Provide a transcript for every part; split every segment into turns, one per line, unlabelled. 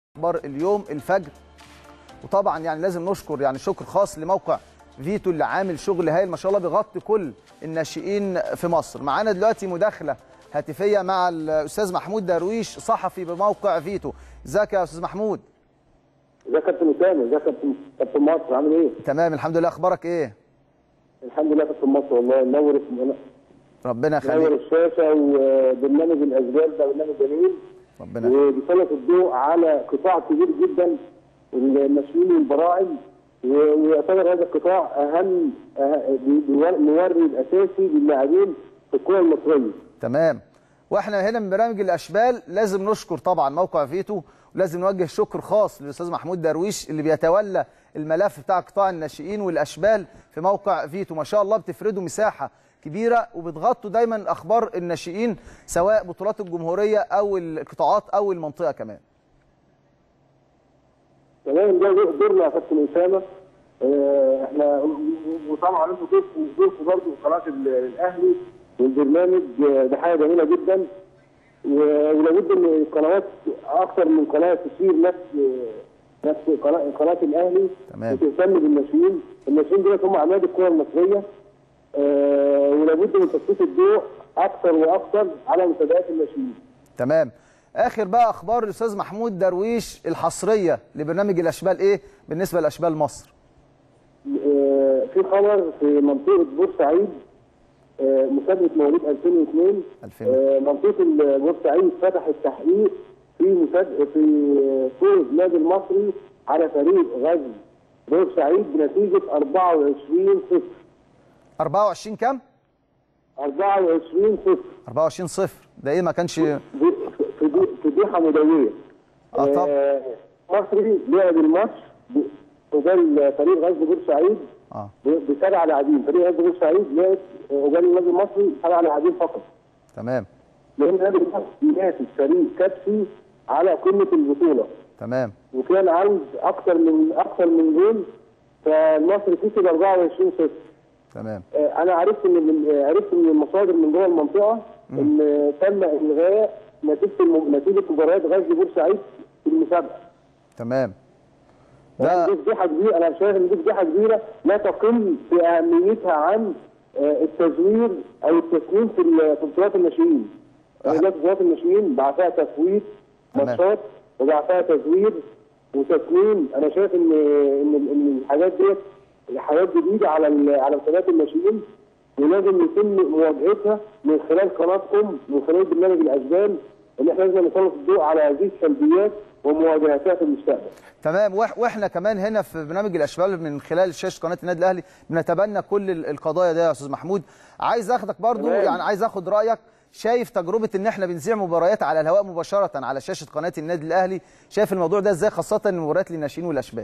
اخبار اليوم الفجر وطبعا يعني لازم نشكر يعني شكر خاص لموقع فيتو اللي عامل شغل هايل ما شاء الله بيغطي كل الناشئين في مصر معانا دلوقتي مداخله هاتفيه مع الاستاذ محمود درويش صحفي بموقع فيتو ازيك يا استاذ محمود
ازيك يا كابتن اسامه ازيك يا كابتن كابتن مصر عامل ايه؟
تمام الحمد لله اخبارك ايه
الحمد لله يا كابتن مصر والله منور
ربنا
منور
يخليك
الشاشه وبرنامج الاسباب ده برنامج جميل
ربنا
وبيسلط الضوء على قطاع كبير جدا الناشئين والبراعم و- ويعتبر هذا القطاع اهم أه- بي- بيور- مورد اساسي للاعبين في الكره المصريه.
تمام واحنا هنا من برامج الاشبال لازم نشكر طبعا موقع فيتو ولازم نوجه شكر خاص للاستاذ محمود درويش اللي بيتولى الملف بتاع قطاع الناشئين والاشبال في موقع فيتو ما شاء الله بتفردوا مساحه كبيره وبتغطوا دايما اخبار الناشئين سواء بطولات الجمهوريه او القطاعات او المنطقه كمان
تمام ده دورنا يا كابتن اسامه آه، احنا وطبعا انتوا ضيفوا ضيفوا برضه قناه ال- الاهلي والبرنامج آه، ده حاجه جميله جدا و- ولابد ان القنوات اكثر من قناه تشير نفس آه، نفس قناه قناه الاهلي
تمام.
وتهتم بالناشئين، الناشئين دول هم عماد الكره المصريه آه، ولابد من تسليط الضوء اكثر واكثر على مسابقات الناشئين.
تمام اخر بقى اخبار الاستاذ محمود درويش الحصريه لبرنامج الاشبال ايه بالنسبه لاشبال مصر
آه، في خبر في منطقه بورسعيد آه، مسابقه مواليد 2002
2000.
آه، منطقه ال- بورسعيد فتحت تحقيق في مسابقه في فوز النادي المصري على فريق غزل بورسعيد بنتيجه 24 0
24 كام
24 0
24 صفر ده ايه ما كانش
دي- في دي- في فضيحه مدويه
اه طب
آه، مصري لعب الماتش ب- قبال فريق غزل بورسعيد
اه
بسبع لاعبين فريق غزل بورسعيد لعب قبال النادي المصري سبع لاعبين فقط
تمام
لان النادي المصري ينافس فريق كبسي على قمه البطوله
تمام
وكان عاوز اكثر من اكثر من جول فالمصري كسب 24 0
تمام
آه، انا عرفت من من- آه، عرفت من المصادر من جوه المنطقه ان آه، تم الغاء نتيجه الم- نتيجه مباريات غزل بورسعيد في المسابقه
تمام
ده
ده
دي فضيحه كبيره انا شايف ان دي فضيحه كبيره لا تقل في اهميتها عن آه، التزوير او التسنين في ال- في بطولات الناشئين.
أح-
رجال بطولات الناشئين بعتها تفويت
تمام.
ماتشات وبعتها تزوير وتسنين انا شايف ان ان ان الحاجات ديت حاجات جديده على ال- على مسابقات الناشئين ولازم يتم مواجهتها من خلال قناتكم من خلال برنامج الاشبال ان احنا لازم نسلط الضوء على هذه السلبيات ومواجهتها في المستقبل.
تمام وإح- واحنا كمان هنا في برنامج الاشبال من خلال شاشه قناه النادي الاهلي بنتبنى كل ال- القضايا ده يا استاذ محمود عايز اخدك برضو
تمام.
يعني عايز اخد رايك شايف تجربه ان احنا بنذيع مباريات على الهواء مباشره على شاشه قناه النادي الاهلي شايف الموضوع ده ازاي خاصه المباريات للناشئين والاشبال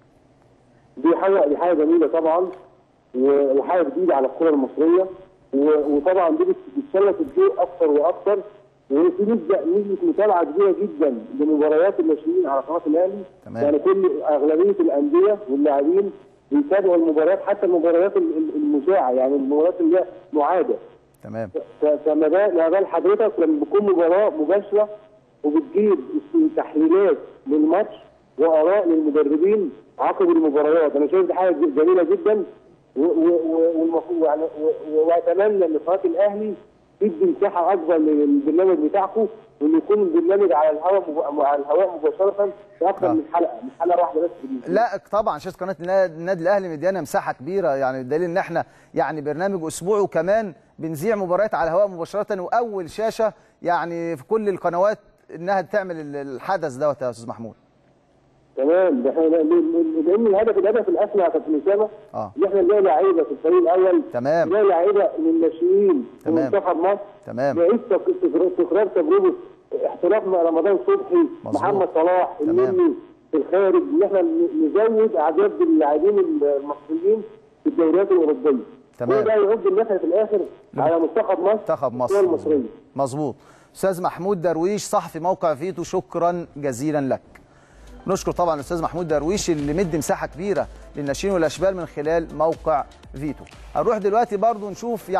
دي حاجه دي حاجه جميله طبعا و- وحاجه جديده على الكره المصريه و- وطبعا دي بت- بتسلط الضوء اكثر واكثر وفي نسبه نسبه متابعه كبيره جدا لمباريات الناشئين على قناه الاهلي
تمام.
يعني كل اغلبيه الانديه واللاعبين بيتابعوا المباريات حتى المباريات ال- ال- المذاعه يعني المباريات اللي هي معاده
تمام
ف- فما بال ما بال حضرتك لما بتكون مباراه مباشره وبتجيب تحليلات للماتش واراء للمدربين عقب المباريات انا شايف دي حاجه ج- جميله جدا و- و- و- والمفروض يعني و- و- واتمنى ان قناه الاهلي تدي مساحه اكبر للبرنامج بتاعكم وان يكون البرنامج على الهواء مب- على الهواء مباشره في اكثر
آه.
من حلقه مش حلقه واحده بس في اليوم.
لا طبعا شاشه قناه النا- النادي الاهلي مديانا مساحه كبيره يعني دليل ان احنا يعني برنامج اسبوعي وكمان بنذيع مباريات على الهواء مباشره واول شاشه يعني في كل القنوات انها تعمل ال- الحدث دوت يا استاذ محمود
تمام ده احنا لان لأن الهدف الهدف الاسمى يا كابتن اسامه
اه
ان احنا نلاقي لعيبه في الفريق الاول
تمام.
نلاقي لعيبه من الناشئين في
تمام.
منتخب مصر
تمام.
نعيد تك- تكرار- تكرار تجربه احتراف رمضان صبحي
مظبوط.
محمد صلاح
تمام.
النني في الخارج ان احنا ن- نزود اعداد اللاعبين المصريين في الدوريات الاوروبيه
تمام.
وده يعود النفع في الاخر على منتخب مصر
منتخب
والكرة
مصر
المصريه
مظبوط استاذ محمود درويش صحفي موقع فيتو شكرا جزيلا لك نشكر طبعا الاستاذ محمود درويش اللي مدي مساحه كبيره للناشئين والاشبال من خلال موقع فيتو هنروح دلوقتي برضو نشوف